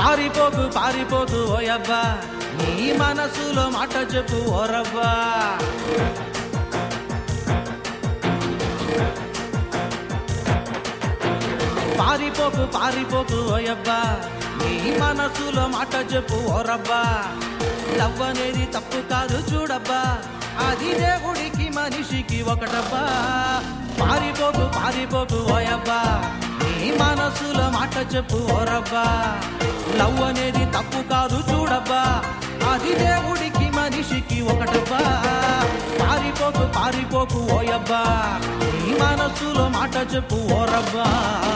పారిపోకు పారిపోకు ఓయబ్బా నీ మనసులో మాట చెప్పు ఓరబ్బా పారిపోకు పారిపోకు ఓయబ్బా నీ మనసులో మాట చెప్పు ఓరబ్బా లవ్ అనేది తప్పు కాదు చూడబ్బా అది దేవుడికి మనిషికి ఒకటబ్బా పారిపోకు పారిపోకు ఓయబ్బా నీ మనసులో మాట చెప్పు ఓరబ్బా లవ్ అనేది తప్పు కాదు చూడబ్బా అది దేవుడికి మనిషికి ఒకటబ్బా పారిపోకు పారిపోకు ఓయబ్బా నీ మనసులో మాట చెప్పు ఓరబ్బా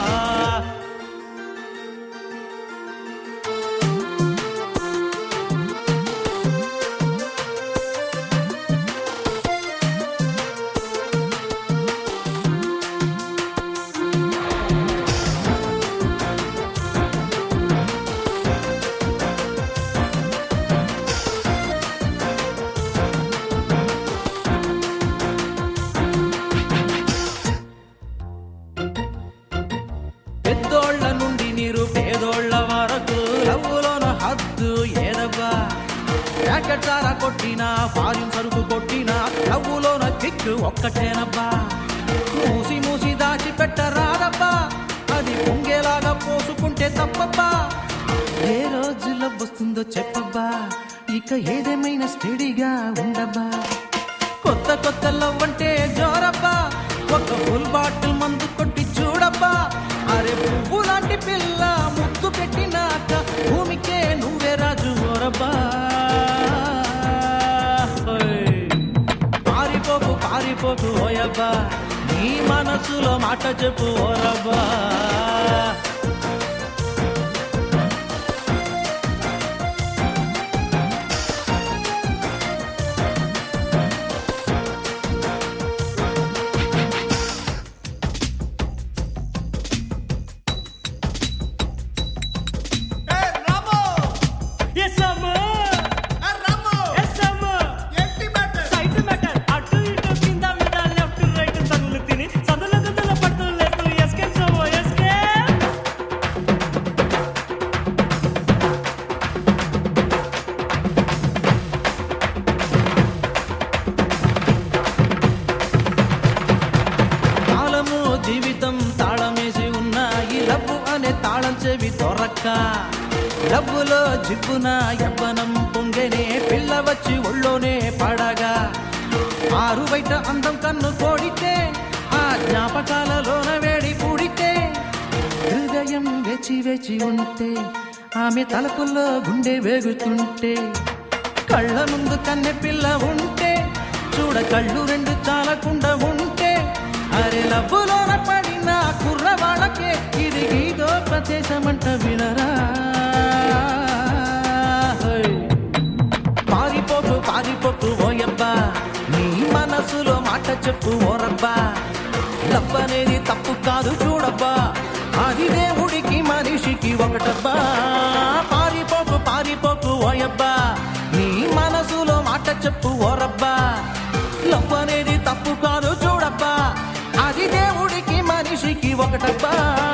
పెద్దోళ్ళ నుండి నీరు పేదోళ్ళ వరకు లవ్వులోన హద్దు ఏదబ్బా ప్యాకెట్ సారా కొట్టినా ఫారిన్ సరుకు కొట్టినా లవ్వులోన కిక్కు ఒక్కటేనబ్బా మూసి మూసి దాచి పెట్టరాదబ్బా అది పొంగేలాగా పోసుకుంటే తప్పబ్బా ఏ రోజులో వస్తుందో చెప్పబ్బా ఇక ఏదేమైనా స్టడీగా ఉండబ్బా కొత్త కొత్త లవ్ అంటే జోరబ్బా ఒక ఫుల్ బాటిల్ మందు కొట్టి చూడబ్బా అరే పువ్వు లాంటి పిల్ల ముద్దు పెట్టినాక భూమికే నువ్వే రాజు ఓరబ్బా ఓయ్. పారిపోకు పారిపోకు ఓయబ్బా నీ మనసులో మాట చెప్పు ఓరబ్బా ఏ రాము ఎస్ అమ్మా ఏ రాము ఎస్ అమ్మా ఏంటి మ్యాటర్ సైట్ మ్యాటర్ అటు ఇటు కింద మీద లెఫ్ట్ రైట్ తగులు తిని సదుల గదుల పట్టు లేదు ఎస్కేప్ సోమో ఎస్కేప్ కాలము జీవితం తాళమేసి ఉన్న ఈ లవ్వు అనే తాళం చెవి దొరక్క లవ్వులో జిబ్బున యవ్వనం పొంగెనే పిల్ల వచ్చి ఒళ్ళోనే పడగా ఆరు బయట అందం కన్ను కోడితే ఆ జ్ఞాపకాలలోన వేడి పూడితే హృదయం వేచి వేచి ఉంటే ఆమె తలపుల్లో గుండె వేగుతుంటే కళ్ళ ముందు కన్నె పిల్ల ఉంటే చూడ కళ్ళు రెండు చాలకుండా ఉంటే అరే లవ్వులోన పడిన కుర్రవాళ్ళకే ఇది గీదో ప్రదేశమంట వినరా హోయ్. పారిపోకు పారిపోకు ఓయబ్బా నీ మనసులో మాట చెప్పు ఓరబ్బా లవ్ అనేది తప్పు కాదు చూడబ్బా అది దేవుడికి మనిషికి ఒకటబ్బా పారిపోకు పారిపోకు ఓయబ్బా నీ మనసులో మాట చెప్పు ఓరబ్బా లవ్ అనేది తప్పు కాదు చూడబ్బా అది దేవుడికి మనిషికి ఒకటబ్బా